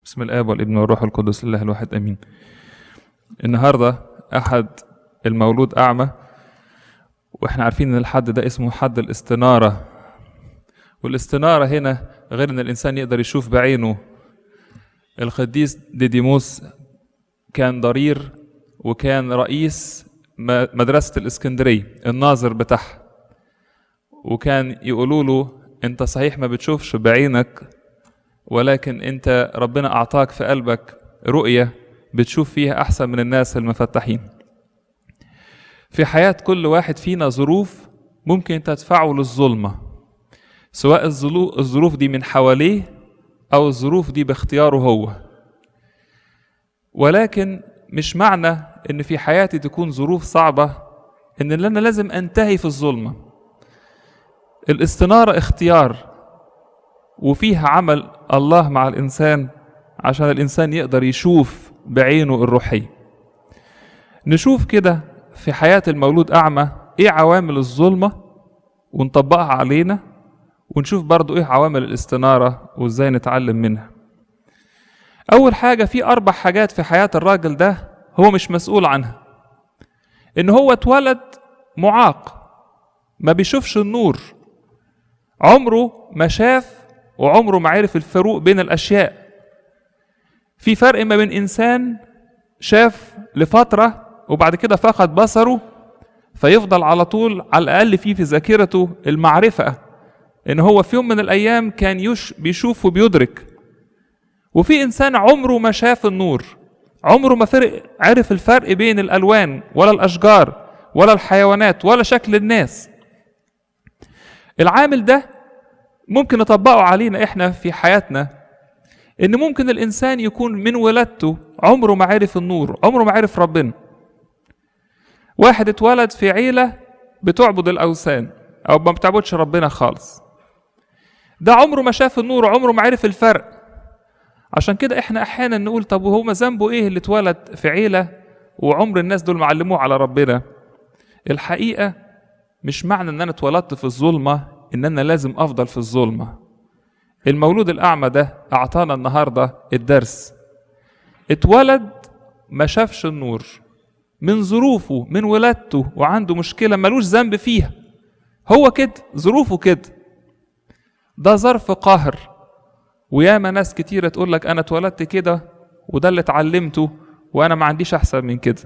بسم الآب والابن والروح القدس الله الواحد أمين النهاردة أحد المولود أعمى وإحنا عارفين إن الحد ده اسمه حد الاستنارة والاستنارة هنا غير إن الإنسان يقدر يشوف بعينه القديس ديديموس كان ضرير وكان رئيس مدرسة الإسكندرية الناظر بتاعها وكان يقولوا له أنت صحيح ما بتشوفش بعينك ولكن أنت ربنا أعطاك في قلبك رؤية بتشوف فيها أحسن من الناس المفتحين في حياة كل واحد فينا ظروف ممكن تدفعه للظلمة سواء الظروف دي من حواليه أو الظروف دي باختياره هو ولكن مش معنى إن في حياتي تكون ظروف صعبة إن أنا لازم أنتهي في الظلمة الاستنارة اختيار وفيها عمل الله مع الإنسان عشان الإنسان يقدر يشوف بعينه الروحية نشوف كده في حياة المولود أعمى إيه عوامل الظلمة ونطبقها علينا ونشوف برضو إيه عوامل الاستنارة وإزاي نتعلم منها أول حاجة في أربع حاجات في حياة الراجل ده هو مش مسؤول عنها إن هو اتولد معاق ما بيشوفش النور عمره ما شاف وعمره ما عرف الفروق بين الأشياء في فرق ما بين إنسان شاف لفترة وبعد كده فقد بصره فيفضل على طول على الأقل فيه في ذاكرته المعرفة إن هو في يوم من الأيام كان يش بيشوف وبيدرك وفي إنسان عمره ما شاف النور عمره ما فرق عرف الفرق بين الألوان ولا الأشجار ولا الحيوانات ولا شكل الناس العامل ده ممكن نطبقه علينا احنا في حياتنا ان ممكن الانسان يكون من ولادته عمره ما عرف النور عمره ما عرف ربنا واحد اتولد في عيلة بتعبد الأوثان أو ما بتعبدش ربنا خالص ده عمره ما شاف النور عمره ما عرف الفرق عشان كده احنا احيانا نقول طب وهو ما ذنبه ايه اللي اتولد في عيلة وعمر الناس دول معلموه على ربنا الحقيقة مش معنى ان انا اتولدت في الظلمة ان انا لازم افضل في الظلمة المولود الاعمى ده اعطانا النهاردة الدرس اتولد ما شافش النور من ظروفه من ولادته وعنده مشكلة ملوش ذنب فيها هو كده ظروفه كده ده ظرف قهر وياما ناس كتيرة تقول لك أنا اتولدت كده وده اللي اتعلمته وأنا ما عنديش أحسن من كده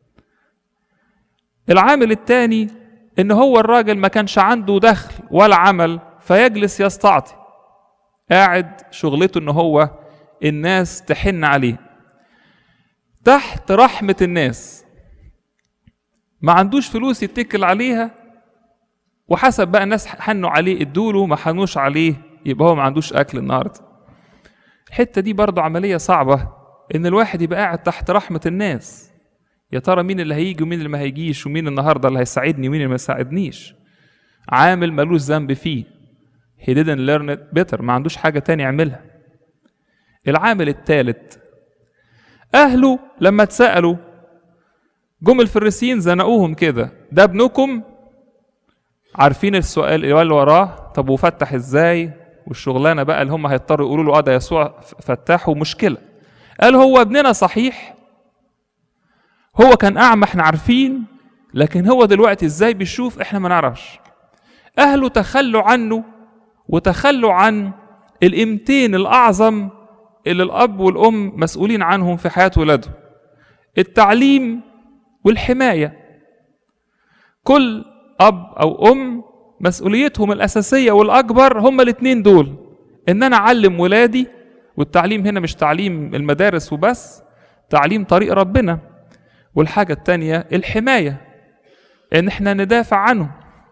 العامل التاني إن هو الراجل ما كانش عنده دخل ولا عمل فيجلس يستعطي قاعد شغلته إن هو الناس تحن عليه تحت رحمة الناس ما عندوش فلوس يتكل عليها وحسب بقى الناس حنوا عليه ادوله ما حنوش عليه يبقى هو ما عندوش اكل النهارده الحته دي برضه عمليه صعبه ان الواحد يبقى قاعد تحت رحمه الناس يا ترى مين اللي هيجي ومين اللي ما هيجيش ومين النهارده اللي هيساعدني ومين اللي ما يساعدنيش عامل ملوش ذنب فيه he didn't learn it better ما عندوش حاجه تاني يعملها العامل الثالث اهله لما اتسالوا جم الفريسيين زنقوهم كده ده ابنكم عارفين السؤال اللي وراه طب وفتح ازاي والشغلانه بقى اللي هم هيضطروا يقولوا له اه ده يسوع فتحه مشكله قال هو ابننا صحيح هو كان اعمى احنا عارفين لكن هو دلوقتي ازاي بيشوف احنا ما نعرفش اهله تخلوا عنه وتخلوا عن القيمتين الاعظم اللي الاب والام مسؤولين عنهم في حياه ولادهم التعليم والحمايه كل اب او ام مسؤوليتهم الاساسيه والاكبر هما الاثنين دول ان انا اعلم ولادي والتعليم هنا مش تعليم المدارس وبس تعليم طريق ربنا والحاجه الثانيه الحمايه ان احنا ندافع عنه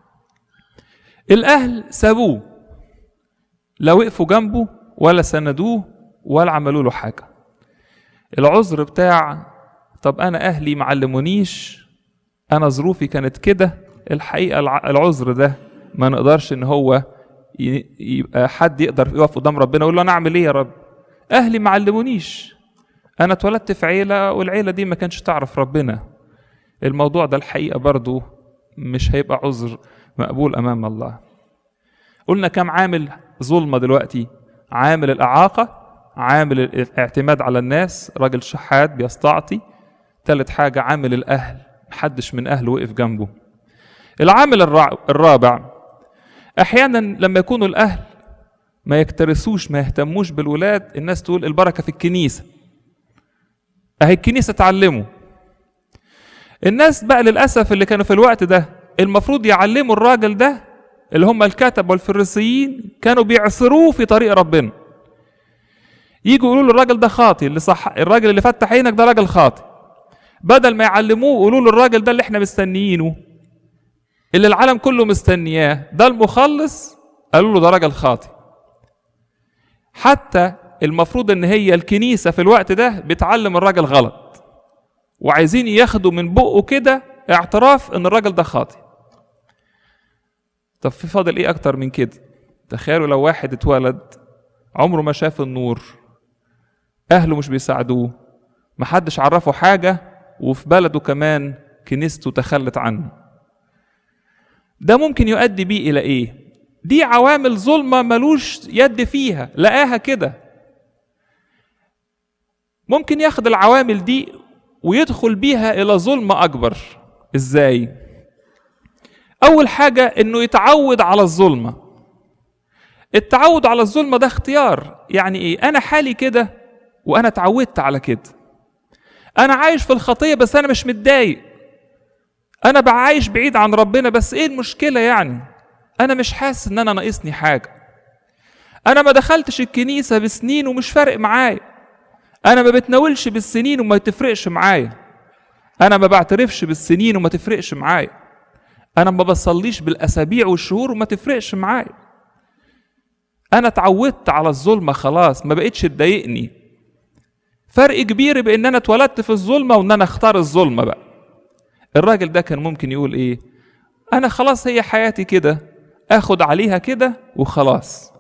الاهل سابوه لا وقفوا جنبه ولا سندوه ولا عملوا له حاجه العذر بتاع طب انا اهلي معلمونيش انا ظروفي كانت كده الحقيقه العذر ده ما نقدرش ان هو يبقى حد يقدر يقف قدام ربنا يقول له انا اعمل ايه يا رب اهلي ما علمونيش انا اتولدت في عيله والعيله دي ما كانش تعرف ربنا الموضوع ده الحقيقه برضو مش هيبقى عذر مقبول امام الله قلنا كم عامل ظلمه دلوقتي عامل الاعاقه عامل الاعتماد على الناس راجل شحات بيستعطي تالت حاجة عامل الأهل محدش من أهله وقف جنبه العامل الرع- الرابع أحيانا لما يكونوا الأهل ما يكترثوش ما يهتموش بالولاد الناس تقول البركة في الكنيسة أهي الكنيسة تعلمه الناس بقى للأسف اللي كانوا في الوقت ده المفروض يعلموا الراجل ده اللي هم الكتب والفريسيين كانوا بيعصروه في طريق ربنا يجوا يقولوا له الراجل ده خاطي اللي صح الراجل اللي فتح عينك ده راجل خاطي بدل ما يعلموه يقولوا له الراجل ده اللي احنا مستنيينه اللي العالم كله مستنياه ده المخلص قالوا له ده راجل خاطي حتى المفروض ان هي الكنيسه في الوقت ده بتعلم الراجل غلط وعايزين ياخدوا من بقه كده اعتراف ان الراجل ده خاطي طب في فاضل ايه اكتر من كده تخيلوا لو واحد اتولد عمره ما شاف النور اهله مش بيساعدوه محدش عرفه حاجه وفي بلده كمان كنيسته تخلت عنه ده ممكن يؤدي بيه الى ايه دي عوامل ظلمه ملوش يد فيها لقاها كده ممكن ياخد العوامل دي ويدخل بيها الى ظلمه اكبر ازاي اول حاجه انه يتعود على الظلمه التعود على الظلمه ده اختيار يعني ايه انا حالي كده وانا اتعودت على كده انا عايش في الخطيه بس انا مش متضايق انا بقى عايش بعيد عن ربنا بس ايه المشكله يعني انا مش حاسس ان انا ناقصني حاجه انا ما دخلتش الكنيسه بسنين ومش فارق معايا انا ما بتناولش بالسنين وما تفرقش معايا انا ما بعترفش بالسنين وما تفرقش معايا انا ما بصليش بالاسابيع والشهور وما تفرقش معايا انا اتعودت على الظلمه خلاص ما بقتش تضايقني فرق كبير بان انا اتولدت في الظلمه وان انا اختار الظلمه بقى الراجل ده كان ممكن يقول ايه انا خلاص هي حياتي كده اخد عليها كده وخلاص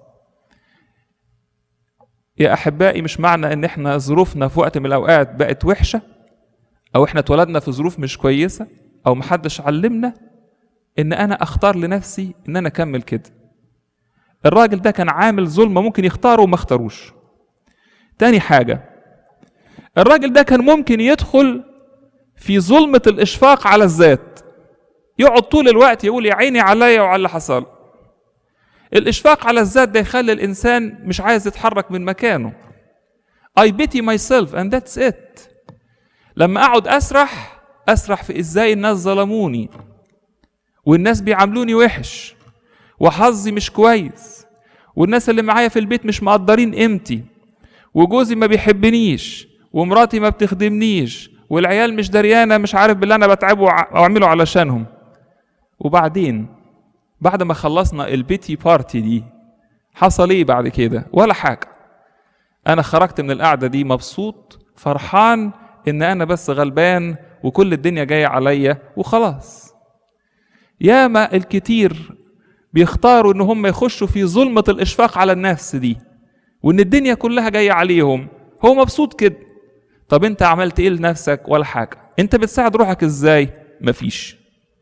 يا احبائي مش معنى ان احنا ظروفنا في وقت من الاوقات بقت وحشه او احنا اتولدنا في ظروف مش كويسه او محدش علمنا ان انا اختار لنفسي ان انا اكمل كده الراجل ده كان عامل ظلمه ممكن يختاره وما اختاروش تاني حاجه الراجل ده كان ممكن يدخل في ظلمه الاشفاق على الذات يقعد طول الوقت يقول يا عيني عليا وعلى اللي حصل الإشفاق على الذات ده يخلي الإنسان مش عايز يتحرك من مكانه I pity myself and that's it لما أقعد أسرح أسرح في إزاي الناس ظلموني والناس بيعاملوني وحش وحظي مش كويس والناس اللي معايا في البيت مش مقدرين قيمتي وجوزي ما بيحبنيش ومراتي ما بتخدمنيش والعيال مش دريانة مش عارف باللي أنا بتعبه أو أعمله علشانهم وبعدين بعد ما خلصنا البيتي بارتي دي حصل ايه بعد كده ولا حاجه انا خرجت من القعده دي مبسوط فرحان ان انا بس غلبان وكل الدنيا جايه عليا وخلاص ياما الكتير بيختاروا ان هم يخشوا في ظلمه الاشفاق على النفس دي وان الدنيا كلها جايه عليهم هو مبسوط كده طب انت عملت ايه لنفسك ولا حاجه انت بتساعد روحك ازاي مفيش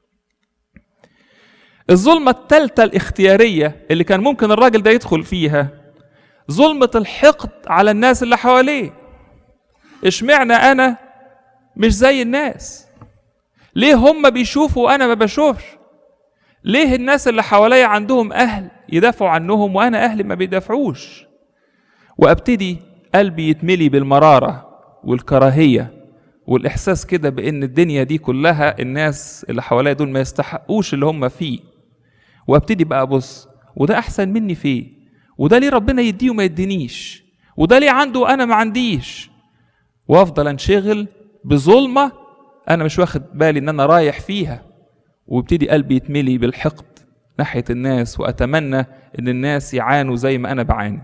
الظلمة التالتة الاختيارية اللي كان ممكن الراجل ده يدخل فيها ظلمة الحقد على الناس اللي حواليه اشمعنى أنا مش زي الناس ليه هم بيشوفوا وأنا ما بشوفش ليه الناس اللي حواليا عندهم أهل يدافعوا عنهم وأنا أهلي ما بيدافعوش وأبتدي قلبي يتملي بالمرارة والكراهية والإحساس كده بإن الدنيا دي كلها الناس اللي حواليا دول ما يستحقوش اللي هم فيه وابتدي بقى ابص وده احسن مني فيه وده ليه ربنا يديه وما يدينيش وده ليه عنده وانا ما عنديش وافضل انشغل بظلمه انا مش واخد بالي ان انا رايح فيها وابتدي قلبي يتملي بالحقد ناحيه الناس واتمنى ان الناس يعانوا زي ما انا بعاني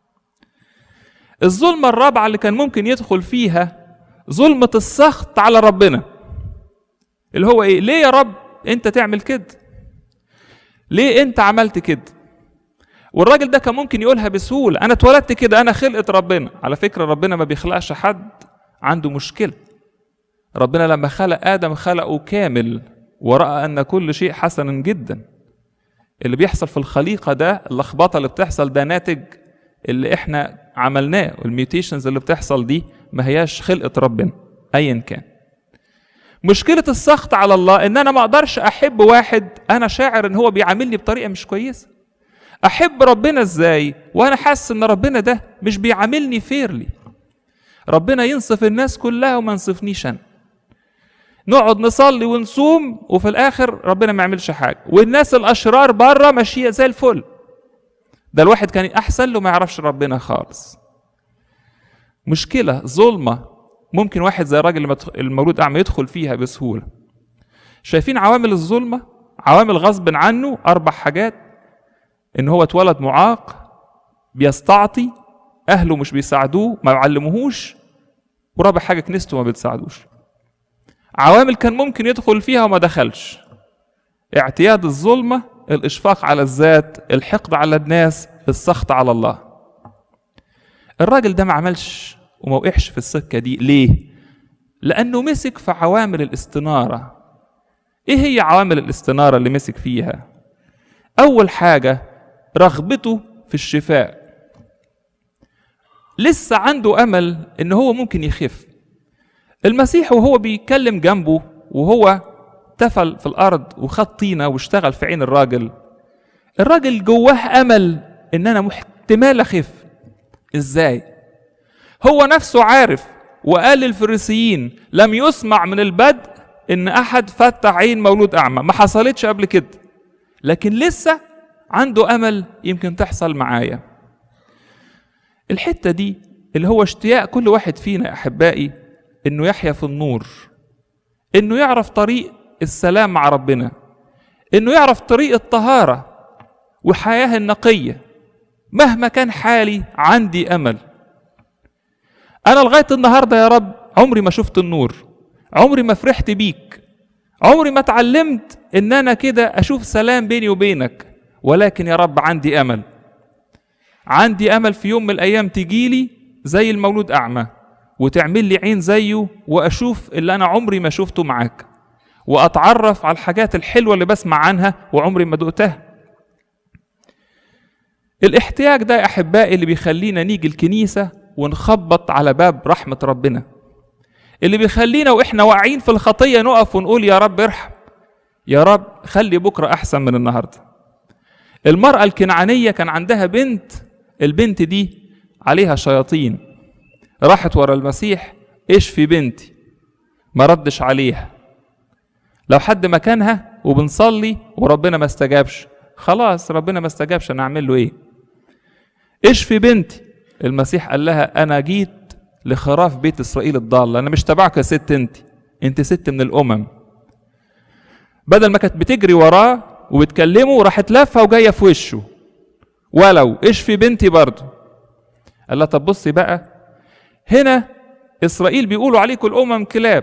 الظلمه الرابعه اللي كان ممكن يدخل فيها ظلمه السخط على ربنا اللي هو ايه ليه يا رب انت تعمل كده ليه انت عملت كده والراجل ده كان ممكن يقولها بسهولة أنا اتولدت كده أنا خلقة ربنا على فكرة ربنا ما بيخلقش حد عنده مشكلة ربنا لما خلق آدم خلقه كامل ورأى أن كل شيء حسن جدا اللي بيحصل في الخليقة ده اللخبطة اللي بتحصل ده ناتج اللي احنا عملناه والميوتيشنز اللي بتحصل دي ما هياش خلقه ربنا ايا كان مشكله السخط على الله ان انا ما اقدرش احب واحد انا شاعر ان هو بيعاملني بطريقه مش كويسه احب ربنا ازاي وانا حاسس ان ربنا ده مش بيعاملني فيرلي ربنا ينصف الناس كلها وما ينصفنيش انا نقعد نصلي ونصوم وفي الاخر ربنا ما يعملش حاجه والناس الاشرار بره ماشيه زي الفل ده الواحد كان احسن له ما يعرفش ربنا خالص مشكله ظلمه ممكن واحد زي الراجل المولود اعمى يدخل فيها بسهوله شايفين عوامل الظلمه عوامل غصب عنه اربع حاجات ان هو اتولد معاق بيستعطي اهله مش بيساعدوه ما يعلموهوش ورابع حاجه كنيسته ما بتساعدوش عوامل كان ممكن يدخل فيها وما دخلش اعتياد الظلمه الاشفاق على الذات الحقد على الناس السخط على الله الراجل ده ما عملش وما وقعش في السكه دي ليه لانه مسك في عوامل الاستناره ايه هي عوامل الاستناره اللي مسك فيها اول حاجه رغبته في الشفاء لسه عنده امل ان هو ممكن يخف المسيح وهو بيتكلم جنبه وهو تفل في الارض وخد طينه واشتغل في عين الراجل الراجل جواه امل ان انا احتمال اخف ازاي هو نفسه عارف وقال للفريسيين لم يسمع من البدء ان احد فتح عين مولود اعمى ما حصلتش قبل كده لكن لسه عنده امل يمكن تحصل معايا الحته دي اللي هو اشتياق كل واحد فينا احبائي انه يحيا في النور انه يعرف طريق السلام مع ربنا انه يعرف طريق الطهاره وحياه النقيه مهما كان حالي عندي امل انا لغايه النهارده يا رب عمري ما شفت النور عمري ما فرحت بيك عمري ما اتعلمت ان انا كده اشوف سلام بيني وبينك ولكن يا رب عندي امل عندي امل في يوم من الايام تجيلي زي المولود اعمى وتعمل لي عين زيه واشوف اللي انا عمري ما شفته معاك واتعرف على الحاجات الحلوه اللي بسمع عنها وعمري ما دقتها الاحتياج ده يا احبائي اللي بيخلينا نيجي الكنيسه ونخبط على باب رحمه ربنا اللي بيخلينا واحنا واقعين في الخطيه نقف ونقول يا رب ارحم يا رب خلي بكره احسن من النهارده المراه الكنعانيه كان عندها بنت البنت دي عليها شياطين راحت ورا المسيح اشفي بنتي ما ردش عليها لو حد مكانها وبنصلي وربنا ما استجابش خلاص ربنا ما استجابش انا اعمل له ايه اشفي بنتي المسيح قال لها انا جيت لخراف بيت اسرائيل الضاله انا مش تبعك يا ست انت انت ست من الامم بدل ما كانت بتجري وراه وبتكلمه راحت لافه وجايه في وشه ولو اشفي بنتي برضه قال لها طب بصي بقى هنا اسرائيل بيقولوا عليكم الامم كلاب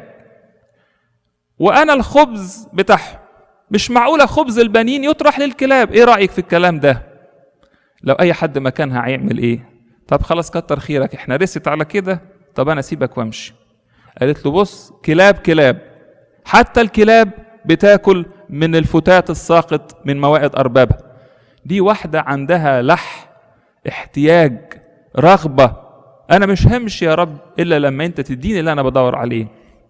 وانا الخبز بتاعهم مش معقوله خبز البنين يطرح للكلاب ايه رايك في الكلام ده لو اي حد مكانها هيعمل ايه طب خلاص كتر خيرك احنا رست على كده طب انا اسيبك وامشي قالت له بص كلاب كلاب حتى الكلاب بتاكل من الفتات الساقط من موائد اربابها دي واحده عندها لح احتياج رغبه انا مش همشي يا رب الا لما انت تديني اللي انا بدور عليه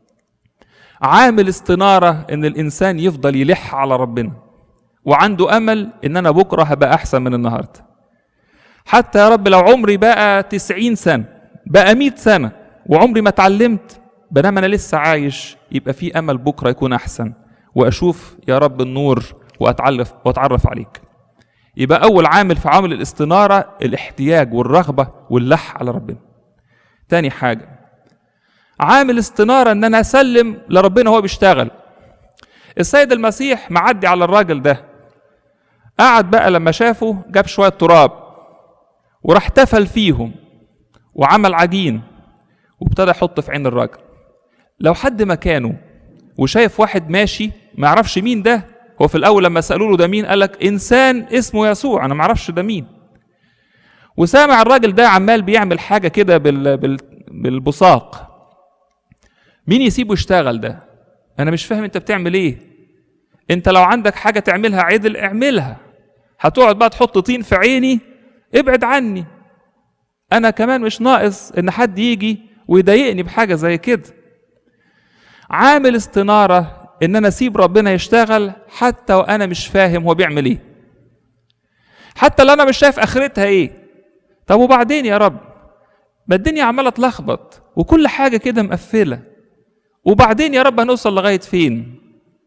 عامل استناره ان الانسان يفضل يلح على ربنا وعنده امل ان انا بكره هبقى احسن من النهارده حتى يا رب لو عمري بقى تسعين سنة بقى مئة سنة وعمري ما اتعلمت بينما أنا لسه عايش يبقى في أمل بكرة يكون أحسن وأشوف يا رب النور وأتعرف وأتعرف عليك يبقى أول عامل في عامل الاستنارة الاحتياج والرغبة واللح على ربنا تاني حاجة عامل استنارة ان انا اسلم لربنا وهو بيشتغل السيد المسيح معدي على الراجل ده قعد بقى لما شافه جاب شوية تراب وراح تفل فيهم وعمل عجين وابتدى يحط في عين الراجل لو حد مكانه وشايف واحد ماشي ما يعرفش مين ده هو في الاول لما سالوا له ده مين قال لك انسان اسمه يسوع انا ما اعرفش ده مين وسامع الراجل ده عمال بيعمل حاجه كده بال... بال... بالبصاق مين يسيبه يشتغل ده انا مش فاهم انت بتعمل ايه انت لو عندك حاجه تعملها عدل اعملها هتقعد بقى تحط طين في عيني ابعد عني انا كمان مش ناقص ان حد يجي ويضايقني بحاجه زي كده عامل استناره ان انا اسيب ربنا يشتغل حتى وانا مش فاهم هو بيعمل ايه حتى لو انا مش شايف اخرتها ايه طب وبعدين يا رب ما الدنيا عماله تلخبط وكل حاجه كده مقفله وبعدين يا رب هنوصل لغايه فين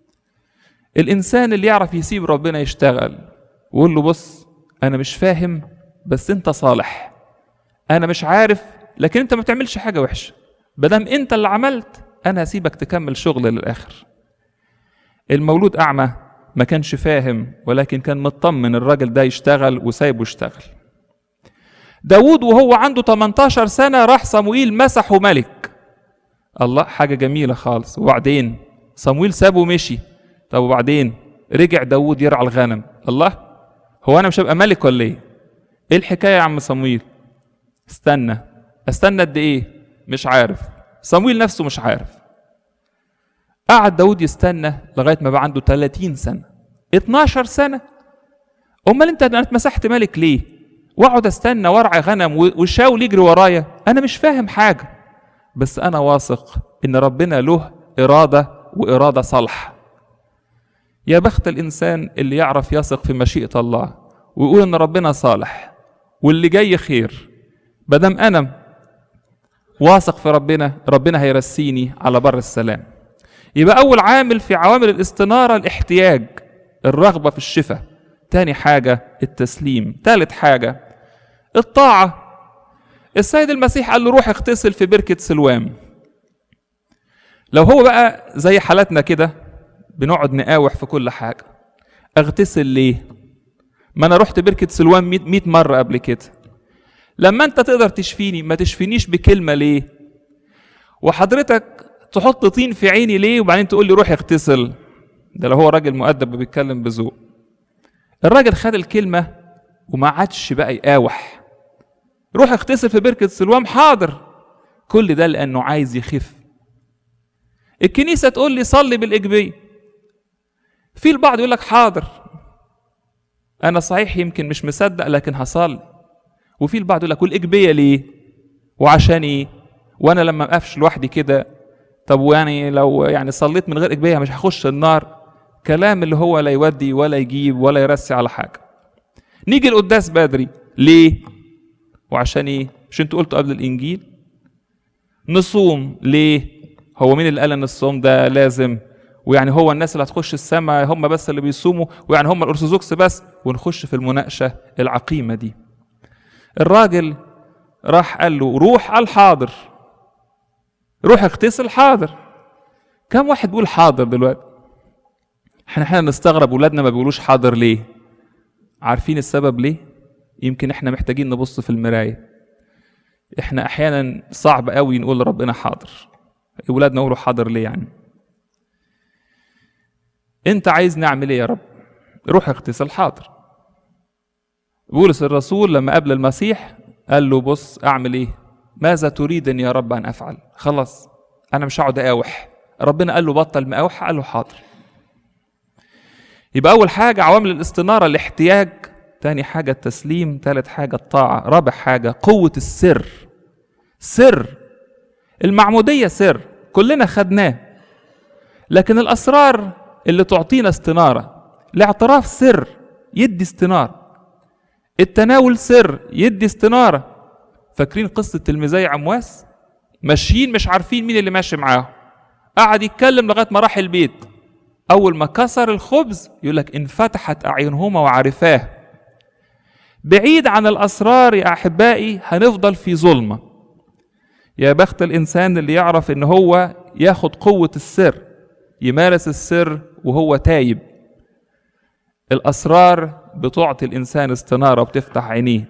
الانسان اللي يعرف يسيب ربنا يشتغل ويقول له بص انا مش فاهم بس انت صالح انا مش عارف لكن انت ما بتعملش حاجه وحشه بدم انت اللي عملت انا هسيبك تكمل شغل للاخر المولود اعمى ما كانش فاهم ولكن كان مطمن الراجل ده يشتغل وسايبه يشتغل داود وهو عنده 18 سنة راح صموئيل مسحه ملك الله حاجة جميلة خالص وبعدين صموئيل سابه ومشي طب وبعدين رجع داود يرعى الغنم الله هو أنا مش هبقى ملك ولا إيه؟ إيه الحكاية يا عم صموئيل؟ استنى استنى قد إيه؟ مش عارف صموئيل نفسه مش عارف قعد داود يستنى لغاية ما بقى عنده 30 سنة 12 سنة أمال أنت أنا اتمسحت ملك ليه؟ واقعد استنى وارعى غنم وشاول يجري ورايا انا مش فاهم حاجه بس انا واثق ان ربنا له اراده واراده صالحه يا بخت الانسان اللي يعرف يثق في مشيئه الله ويقول ان ربنا صالح واللي جاي خير بدم انا واثق في ربنا ربنا هيرسيني على بر السلام يبقى اول عامل في عوامل الاستناره الاحتياج الرغبه في الشفاء تاني حاجة التسليم تالت حاجة الطاعة السيد المسيح قال له روح اغتسل في بركة سلوام لو هو بقى زي حالاتنا كده بنقعد نقاوح في كل حاجة اغتسل ليه ما انا رحت بركة سلوام 100 مرة قبل كده لما انت تقدر تشفيني ما تشفينيش بكلمة ليه وحضرتك تحط طين في عيني ليه وبعدين تقول لي روح اغتسل ده لو هو راجل مؤدب وبيتكلم بذوق الراجل خد الكلمة وما عادش بقى يقاوح روح اغتسل في بركة سلوام حاضر كل ده لأنه عايز يخف الكنيسة تقول لي صلي بالإجبية في البعض يقول لك حاضر أنا صحيح يمكن مش مصدق لكن هصلي وفي البعض يقول لك والإجبية ليه وعشان إيه وأنا لما أقفش لوحدي كده طب ويعني لو يعني صليت من غير إجبية مش هخش النار كلام اللي هو لا يودي ولا يجيب ولا يرسي على حاجة نيجي القداس بدري ليه وعشان ايه مش انتوا قلتوا قبل الانجيل نصوم ليه هو مين اللي قال ان الصوم ده لازم ويعني هو الناس اللي هتخش السماء هم بس اللي بيصوموا ويعني هم الارثوذكس بس ونخش في المناقشه العقيمه دي الراجل راح قال له روح قال حاضر روح اغتسل حاضر كم واحد بيقول حاضر دلوقتي احنا احيانا نستغرب ولادنا ما بيقولوش حاضر ليه عارفين السبب ليه يمكن احنا محتاجين نبص في المرايه احنا احيانا صعب قوي نقول لربنا حاضر ولادنا يقولوا حاضر ليه يعني انت عايز نعمل ايه يا رب روح اغتسل حاضر بولس الرسول لما قابل المسيح قال له بص اعمل ايه ماذا تريدني يا رب ان افعل خلاص انا مش هقعد اقاوح ربنا قال له بطل مقاوح قال له حاضر يبقى أول حاجة عوامل الاستنارة الاحتياج تاني حاجة التسليم تالت حاجة الطاعة رابع حاجة قوة السر سر المعمودية سر كلنا خدناه لكن الأسرار اللي تعطينا استنارة الاعتراف سر يدي استنارة التناول سر يدي استنارة فاكرين قصة تلميذي عمواس ماشيين مش عارفين مين اللي ماشي معاهم قعد يتكلم لغاية ما راح البيت أول ما كسر الخبز يقول لك انفتحت أعينهما وعرفاه بعيد عن الأسرار يا أحبائي هنفضل في ظلمة يا بخت الإنسان اللي يعرف إن هو ياخد قوة السر يمارس السر وهو تايب الأسرار بتعطي الإنسان استنارة وبتفتح عينيه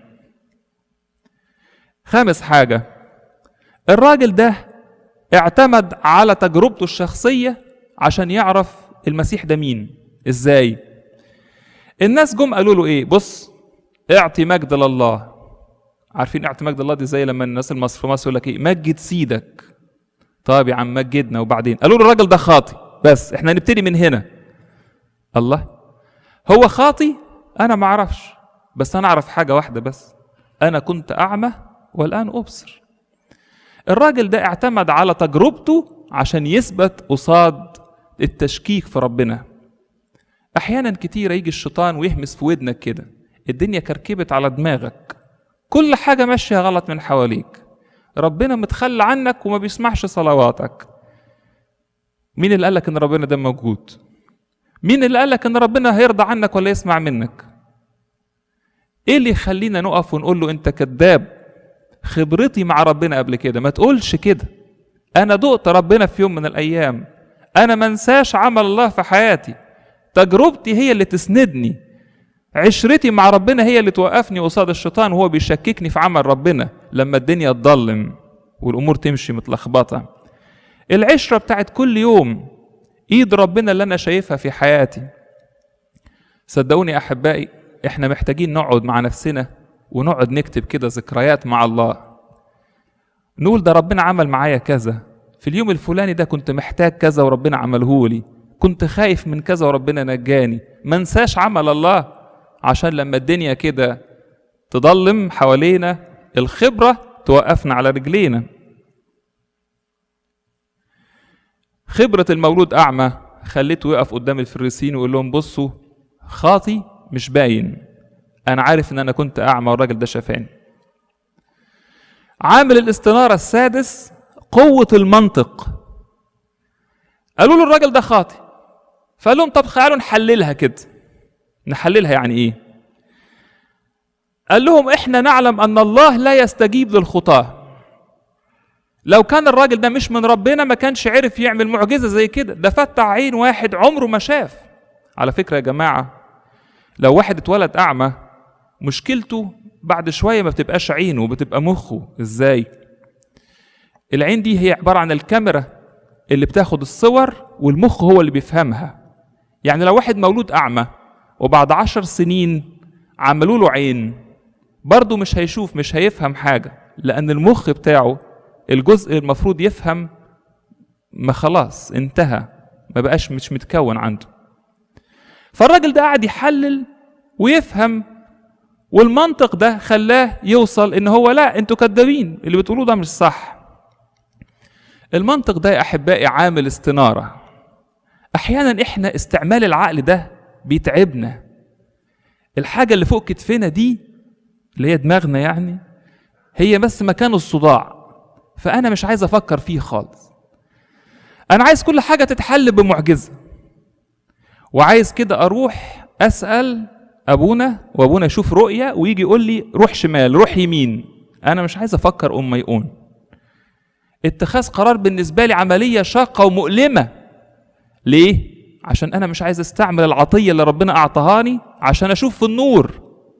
خامس حاجة الراجل ده اعتمد على تجربته الشخصية عشان يعرف المسيح ده مين ازاي الناس جم قالوا له ايه بص اعطي مجد لله عارفين اعطي مجد الله دي زي لما الناس المصر في مصر يقول لك ايه مجد سيدك طب يا عم مجدنا وبعدين قالوا له الراجل ده خاطي بس احنا هنبتدي من هنا الله هو خاطي انا ما اعرفش بس انا اعرف حاجه واحده بس انا كنت اعمى والآن أبصر الراجل ده اعتمد على تجربته عشان يثبت قصاد التشكيك في ربنا أحيانا كتيرة يجي الشيطان ويهمس في ودنك كده الدنيا كركبت على دماغك كل حاجة ماشية غلط من حواليك ربنا متخلى عنك وما بيسمعش صلواتك مين اللي قالك ان ربنا ده موجود مين اللي قالك ان ربنا هيرضى عنك ولا يسمع منك ايه اللي يخلينا نقف ونقول له انت كذاب خبرتي مع ربنا قبل كده ما تقولش كده انا دقت ربنا في يوم من الايام انا منساش عمل الله في حياتي تجربتي هي اللي تسندني عشرتي مع ربنا هي اللي توقفني قصاد الشيطان وهو بيشككني في عمل ربنا لما الدنيا تضلم والامور تمشي متلخبطه العشره بتاعت كل يوم ايد ربنا اللي انا شايفها في حياتي صدقوني يا احبائي احنا محتاجين نقعد مع نفسنا ونقعد نكتب كده ذكريات مع الله نقول ده ربنا عمل معايا كذا في اليوم الفلاني ده كنت محتاج كذا وربنا عمله لي كنت خايف من كذا وربنا نجاني ما انساش عمل الله عشان لما الدنيا كده تضلم حوالينا الخبرة توقفنا على رجلينا خبرة المولود أعمى خليته يقف قدام الفريسين ويقول لهم بصوا خاطي مش باين أنا عارف إن أنا كنت أعمى والراجل ده شافاني عامل الاستنارة السادس قوة المنطق قالوا له الراجل ده خاطي فقال لهم طب تعالوا نحللها كده نحللها يعني ايه قال لهم احنا نعلم ان الله لا يستجيب للخطاه لو كان الراجل ده مش من ربنا ما كانش عرف يعمل معجزة زي كده ده فتح عين واحد عمره ما شاف على فكرة يا جماعة لو واحد اتولد أعمى مشكلته بعد شوية ما بتبقاش عينه بتبقى مخه ازاي العين دي هي عبارة عن الكاميرا اللي بتاخد الصور والمخ هو اللي بيفهمها يعني لو واحد مولود أعمى وبعد عشر سنين عملوا له عين برضه مش هيشوف مش هيفهم حاجة لأن المخ بتاعه الجزء المفروض يفهم ما خلاص انتهى ما بقاش مش متكون عنده فالراجل ده قاعد يحلل ويفهم والمنطق ده خلاه يوصل ان هو لا انتوا كدابين اللي بتقولوه ده مش صح المنطق ده يا احبائي عامل استناره احيانا احنا استعمال العقل ده بيتعبنا الحاجه اللي فوق كتفنا دي اللي هي دماغنا يعني هي بس مكان الصداع فانا مش عايز افكر فيه خالص انا عايز كل حاجه تتحل بمعجزه وعايز كده اروح اسال ابونا وابونا يشوف رؤيه ويجي يقول لي روح شمال روح يمين انا مش عايز افكر ام يقون اتخاذ قرار بالنسبه لي عمليه شاقه ومؤلمه ليه عشان انا مش عايز استعمل العطيه اللي ربنا اعطاهاني عشان اشوف في النور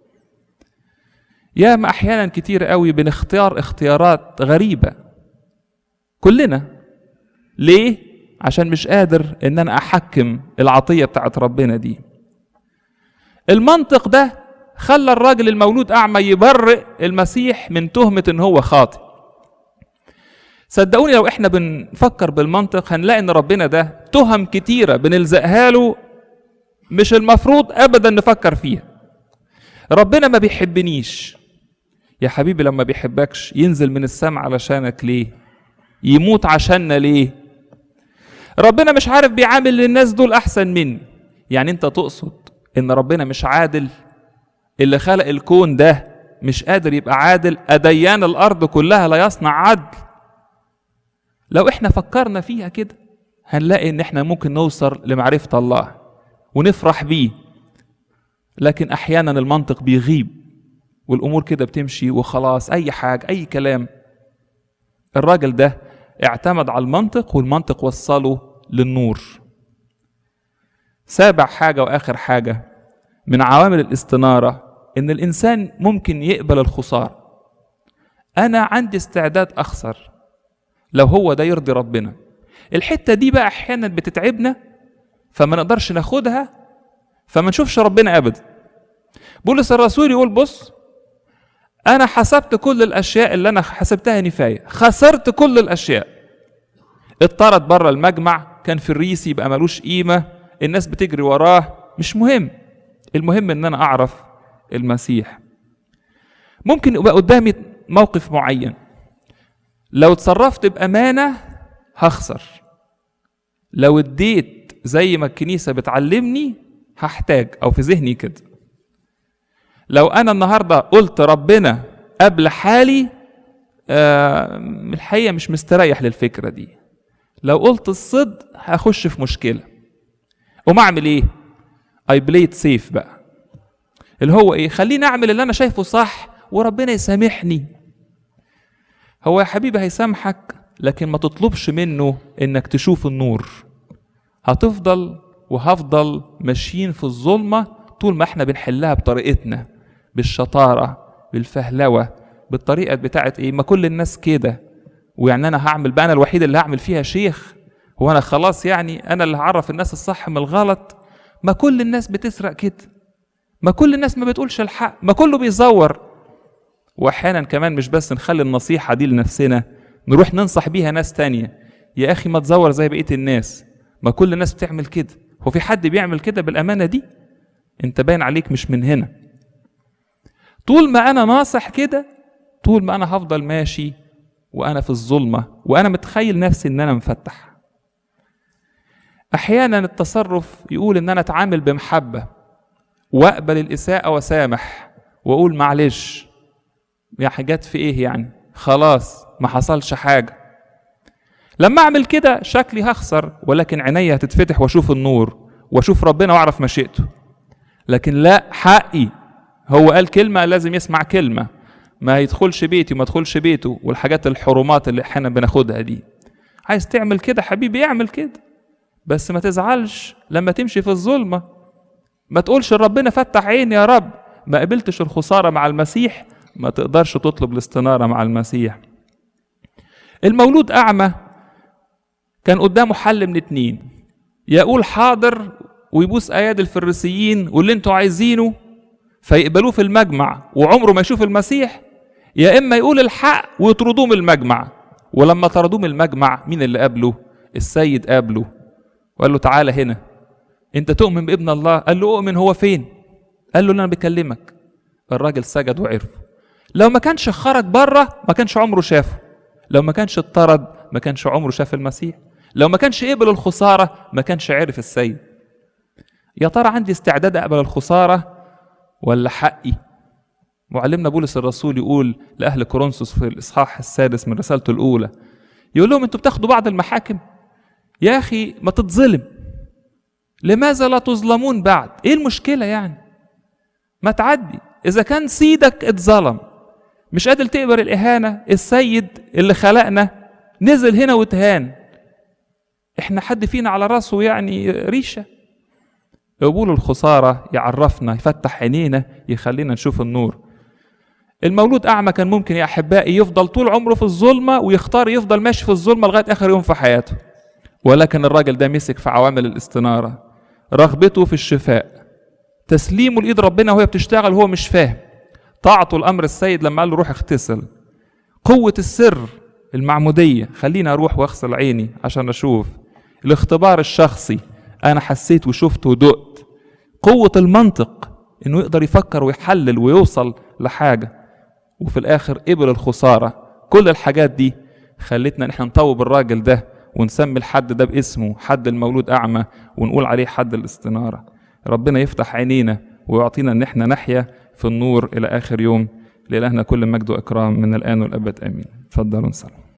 يا ما احيانا كتير قوي بنختار اختيارات غريبه كلنا ليه عشان مش قادر ان انا احكم العطيه بتاعت ربنا دي المنطق ده خلى الراجل المولود اعمى يبرئ المسيح من تهمه ان هو خاطئ صدقوني لو احنا بنفكر بالمنطق هنلاقي ان ربنا ده تهم كتيره بنلزقها له مش المفروض ابدا نفكر فيها ربنا ما بيحبنيش يا حبيبي لما بيحبكش ينزل من السماء علشانك ليه يموت عشاننا ليه ربنا مش عارف بيعامل الناس دول احسن مني يعني انت تقصد ان ربنا مش عادل اللي خلق الكون ده مش قادر يبقى عادل اديان الارض كلها لا يصنع عدل لو احنا فكرنا فيها كده هنلاقي ان احنا ممكن نوصل لمعرفة الله ونفرح بيه لكن احيانا المنطق بيغيب والامور كده بتمشي وخلاص اي حاجة اي كلام الراجل ده اعتمد على المنطق والمنطق وصله للنور سابع حاجة واخر حاجة من عوامل الاستنارة ان الانسان ممكن يقبل الخسارة انا عندي استعداد اخسر لو هو ده يرضي ربنا الحته دي بقى احيانا بتتعبنا فما نقدرش ناخدها فما نشوفش ربنا ابدا بولس الرسول يقول بص انا حسبت كل الاشياء اللي انا حسبتها نفايه خسرت كل الاشياء اتطرد بره المجمع كان في الريس يبقى ملوش قيمه الناس بتجري وراه مش مهم المهم ان انا اعرف المسيح ممكن يبقى قدامي موقف معين لو اتصرفت بامانه هخسر لو اديت زي ما الكنيسه بتعلمني هحتاج او في ذهني كده لو انا النهارده قلت ربنا قبل حالي آه الحقيقه مش مستريح للفكره دي لو قلت الصدق هخش في مشكله وما اعمل ايه اي بلايت سيف بقى اللي هو ايه خليني اعمل اللي انا شايفه صح وربنا يسامحني هو يا حبيبي هيسامحك لكن ما تطلبش منه انك تشوف النور هتفضل وهفضل ماشيين في الظلمة طول ما احنا بنحلها بطريقتنا بالشطارة بالفهلوة بالطريقة بتاعت ايه ما كل الناس كده ويعني انا هعمل بقى انا الوحيد اللي هعمل فيها شيخ هو انا خلاص يعني انا اللي هعرف الناس الصح من الغلط ما كل الناس بتسرق كده ما كل الناس ما بتقولش الحق ما كله بيزور واحيانا كمان مش بس نخلي النصيحة دي لنفسنا نروح ننصح بيها ناس تانية يا اخي ما تزور زي بقية الناس ما كل الناس بتعمل كده هو في حد بيعمل كده بالامانة دي انت باين عليك مش من هنا طول ما انا ناصح كده طول ما انا هفضل ماشي وانا في الظلمة وانا متخيل نفسي ان انا مفتح احيانا التصرف يقول ان انا اتعامل بمحبة واقبل الاساءة وسامح واقول معلش يا حاجات في ايه يعني خلاص ما حصلش حاجة لما اعمل كده شكلي هخسر ولكن عيني هتتفتح واشوف النور واشوف ربنا واعرف مشيئته لكن لا حقي هو قال كلمة لازم يسمع كلمة ما يدخلش بيتي وما يدخلش بيته والحاجات الحرمات اللي احنا بناخدها دي عايز تعمل كده حبيبي اعمل كده بس ما تزعلش لما تمشي في الظلمة ما تقولش ربنا فتح عيني يا رب ما قبلتش الخسارة مع المسيح ما تقدرش تطلب الاستنارة مع المسيح المولود أعمى كان قدامه حل من اتنين يقول حاضر ويبوس ايادي الفريسيين واللي انتوا عايزينه فيقبلوه في المجمع وعمره ما يشوف المسيح يا اما يقول الحق ويطردوه من المجمع ولما طردوه من المجمع مين اللي قابله السيد قابله وقال له تعالى هنا انت تؤمن بابن الله قال له اؤمن هو فين قال له انا بكلمك الراجل سجد وعرفه لو ما كانش خرج بره ما كانش عمره شافه لو ما كانش اتطرد ما كانش عمره شاف المسيح لو ما كانش قبل الخسارة ما كانش عرف السيد يا ترى عندي استعداد أقبل الخسارة ولا حقي معلمنا بولس الرسول يقول لأهل كورنثوس في الإصحاح السادس من رسالته الأولى يقول لهم أنتوا بتاخدوا بعض المحاكم يا أخي ما تتظلم لماذا لا تظلمون بعد إيه المشكلة يعني ما تعدي إذا كان سيدك اتظلم مش قادر تقبل الإهانة السيد اللي خلقنا نزل هنا واتهان احنا حد فينا على راسه يعني ريشة قبول الخسارة يعرفنا يفتح عينينا يخلينا نشوف النور المولود أعمى كان ممكن يا أحبائي يفضل طول عمره في الظلمة ويختار يفضل ماشي في الظلمة لغاية آخر يوم في حياته ولكن الراجل ده مسك في عوامل الاستنارة رغبته في الشفاء تسليمه لإيد ربنا وهي بتشتغل وهو مش فاهم طاعته لأمر السيد لما قال له روح اغتسل قوة السر المعمودية خليني أروح وأغسل عيني عشان أشوف الاختبار الشخصي أنا حسيت وشفت ودقت قوة المنطق إنه يقدر يفكر ويحلل ويوصل لحاجة وفي الآخر قبل الخسارة كل الحاجات دي خلتنا إن احنا نطوب الراجل ده ونسمي الحد ده باسمه حد المولود أعمى ونقول عليه حد الاستنارة ربنا يفتح عينينا ويعطينا إن احنا نحيا في النور إلى آخر يوم لإلهنا كل مجد وإكرام من الآن والأبد آمين تفضلوا نصلي